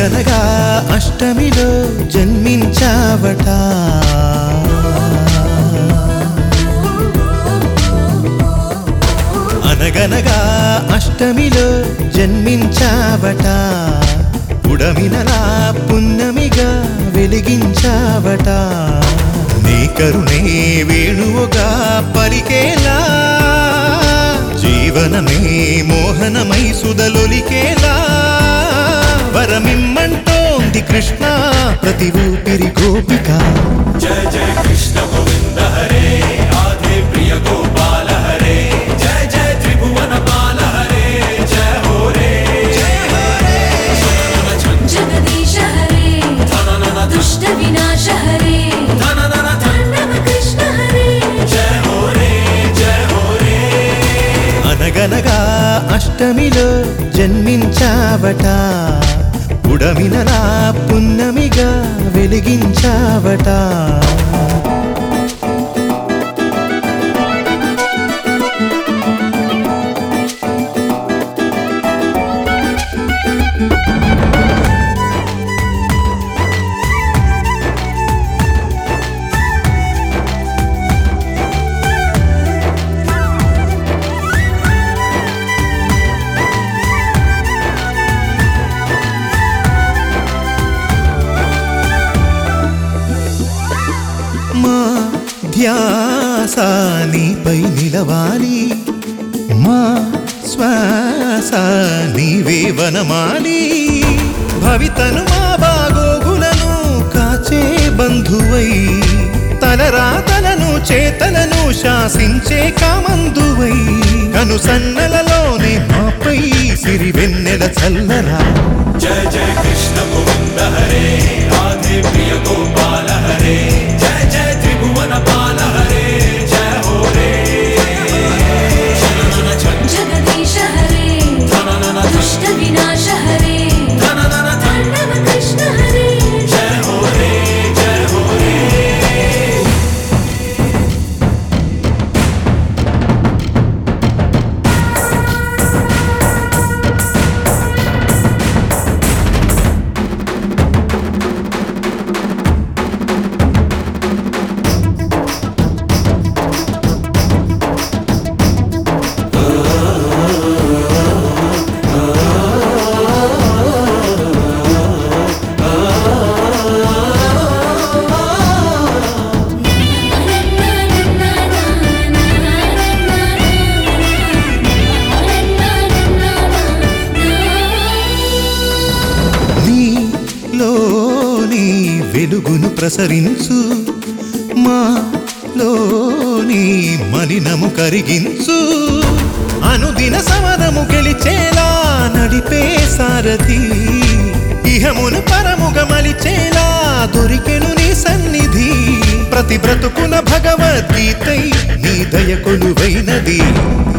అనగనగా అష్టమిలో జన్మించావట అనగనగా అష్టమిలో జన్మించావట ఉడమినలా పున్నమిగా వెలిగించావట నీ కరుణే వేణువుగా పలికేలా జీవనమే మోహనమై సుదలొలికేలా వరమిమ్మంటోంది కృష్ణ ప్రతి ఊపిరి గోపిక जय जय कृष्ण गोविन्द हरे राधे प्रिय गोपाल हरे जय जय त्रिभुवन पाल हरे जय हो रे जय हो रे जगदीश हरे दुष्ट विनाश हरे ताण्डव कृष्ण हरे जय हो रे जय हो रे అనగనగా అష్టమిలో జన్మించావట ఉడమినలా పున్నమిగా వెలిగించావట మా ధ్యాస నీపై నిలవాలి మా శ్వాస నీవే వనమాలి భవితను మా బాగోగులను కాచే బంధువై తలరాతలను చేతలను శాసించే కామందువై కను సన్నలలోనే మాపై సిరివెన్నెల చల్లరా जय जय कृष्ण गोविन्द हरे राधे प्रिय गोपाल हरे जय जय त्रिभुवन पाल हरे जय हो रे जगदीश हरे दुष्ट विनाश हरे ताण्डव कृष्ण हरे जय हो रे जय हो रे నీలోని వెలుగును ప్రసరించు మాలోని మలినము కరిగించు అనుదిన సమరము గెలిచేలా నడిపే సారథి ఇహమును పరముగ మలిచేలా దొరికెను నీ సన్నిధి ప్రతి బ్రతుకున భగవద్గీతై నీ దయ కొలువైనది